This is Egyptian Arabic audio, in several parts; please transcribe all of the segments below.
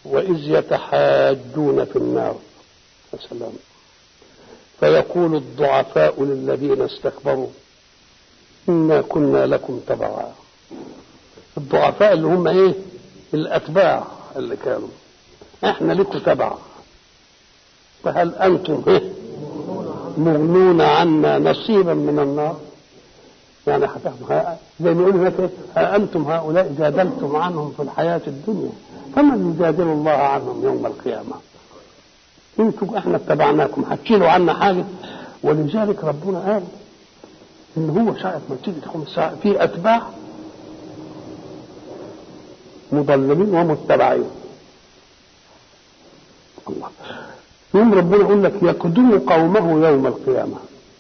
وإذ يتحاجون في النار يا سلام فيقول الضعفاء للذين استكبروا إنا كنا لكم تبعا الضعفاء اللي هم إيه الأتباع اللي كانوا إحنا لكم تبع فهل أنتم إيه مغنون عنا نصيبا من النار يعني هتاخدوا زي ما يقولوا هناك ها انتم هؤلاء جادلتم عنهم في الحياه الدنيا فمن يجادل الله عنهم يوم القيامه انتم احنا اتبعناكم هتشيلوا عنا حاجه ولذلك ربنا قال ان هو ساعه ما تيجي تقوم الساعه في اتباع مضللين ومتبعين الله يوم ربنا يقول لك يقدم قومه يوم القيامه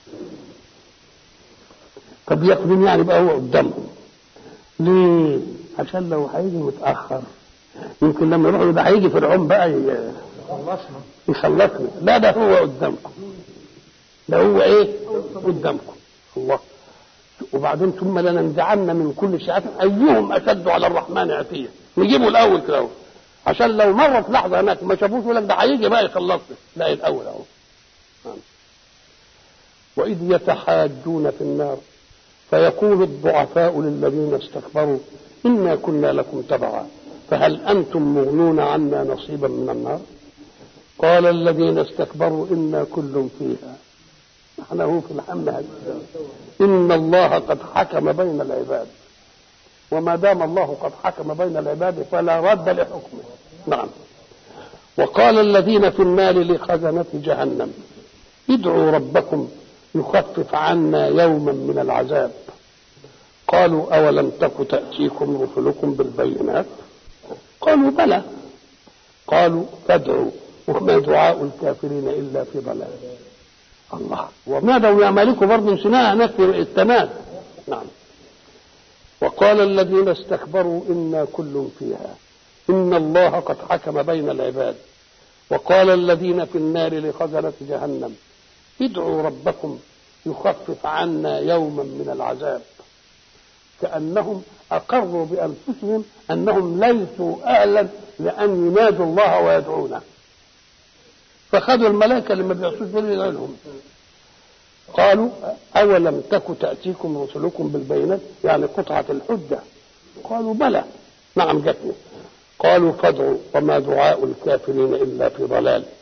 طب يقدم يعني بقى هو قدامهم ليه؟ عشان لو هيجي متأخر يمكن لما يروحوا ده هيجي فرعون بقى خلصنا يخلصنا لا ده هو قدامكم ده هو ايه؟ قدامكم الله وبعدين ثم لننزعن من كل شيعة ايهم اشد على الرحمن عتيا نجيبه الاول كده اهو عشان لو مرت لحظه هناك ما شافوش يقول لك ده هيجي بقى يخلصنا لا الاول اهو واذ يتحاجون في النار فيقول الضعفاء للذين استكبروا إنا كنا لكم تبعا فهل أنتم مغنون عنا نصيبا من النار قال الذين استكبروا إنا كل فيها نحن هو في الحمد إن الله قد حكم بين العباد وما دام الله قد حكم بين العباد فلا رد لحكمه نعم وقال الذين في النار لخزنة جهنم ادعوا ربكم يخفف عنا يوما من العذاب قالوا أولم تك تأتيكم رسلكم بالبينات قالوا بلى قالوا فادعوا وما دعاء الكافرين إلا في ضلال الله ونادوا يا مالك برضه نسيناها هناك في التمام نعم وقال الذين استكبروا إنا كل فيها إن الله قد حكم بين العباد وقال الذين في النار لخزنة جهنم ادعوا ربكم يخفف عنا يوما من العذاب كأنهم أقروا بأنفسهم أنهم ليسوا أهلا لأن ينادوا الله ويدعونه فخذوا الملائكة اللي ما بيعصوش دول يدعوا لهم قالوا أولم تك تأتيكم رسلكم بالبينات يعني قطعة الحجة قالوا بلى نعم جتني قالوا فادعوا وما دعاء الكافرين إلا في ضلال